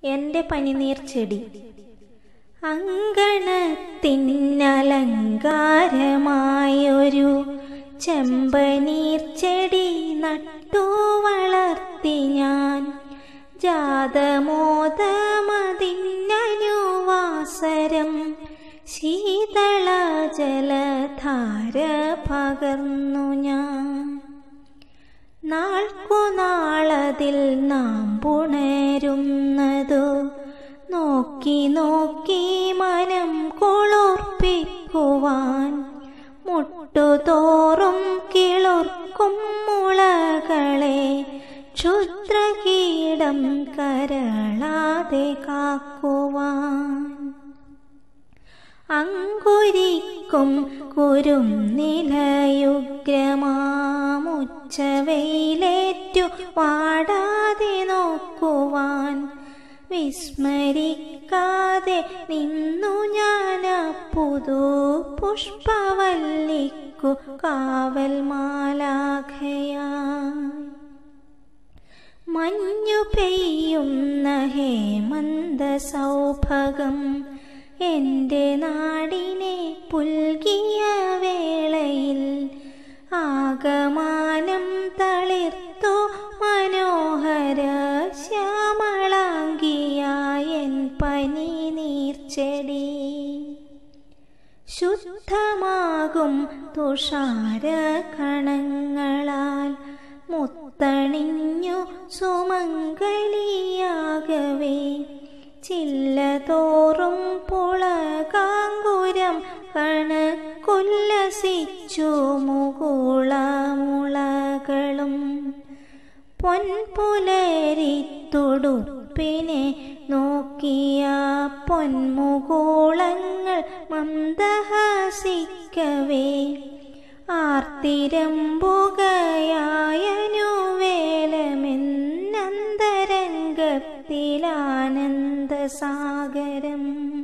എൻ്റെ പനിനീർ ചെടി അങ്കണത്തിനലങ്കാരമായൊരു ചെമ്പനീർ ചെടി നട്ടു വളർത്തി ഞാൻ ജാതമോദമതിന്നനുവാസരം ശീതള ജലധാര പകർന്നു ഞാൻ നാൾക്കുനാളതിൽ നാം പുണരുന്നതു നോക്കി നോക്കി മനം കൊളുർപ്പിക്കുവാൻ മുട്ടുതോറും കിളുർക്കും മുളകളെ ക്ഷുദ്രകീടം കരളാതെ കാക്കുവാൻ അങ്കുരിക്കും കുരും നിലയുഗ്രമാമുച്ചവയിലേറ്റു വാടാതെ നോക്കുവാൻ വിസ്മരിക്കാതെ നിന്നു ഞാൻ പുതു പുഷ്പവല്ലിക്കു കാവൽ മാലാഖയായി മഞ്ഞു പെയ്യുന്ന ഹേമന്ത സൗഭകം എൻ്റെ നാടിനെ പുൽകിയ വേളയിൽ ആകമാനം തളിർത്തു മനോഹര ശ്യാമളാംഗിയായ എൻ പനി നീർച്ചെടി ശുദ്ധമാകും തുഷാര കണങ്ങളാൽ മുത്തണിഞ്ഞു സുമംഗലിയാകവേ ചില്ലതോറും പുളകാങ്കുരം കണക്കുല്ലസിച്ചു മുകുളമുളകളും പൊൻപുലരിത്തുടുപ്പിനെ നോക്കിയ പൊന്മുകൂളങ്ങൾ മന്ദഹസിക്കവേ ആർത്തിരമ്പുകയായനു വേലമെന്നന്തരംഗത്തിലാനന്ദസാഗരം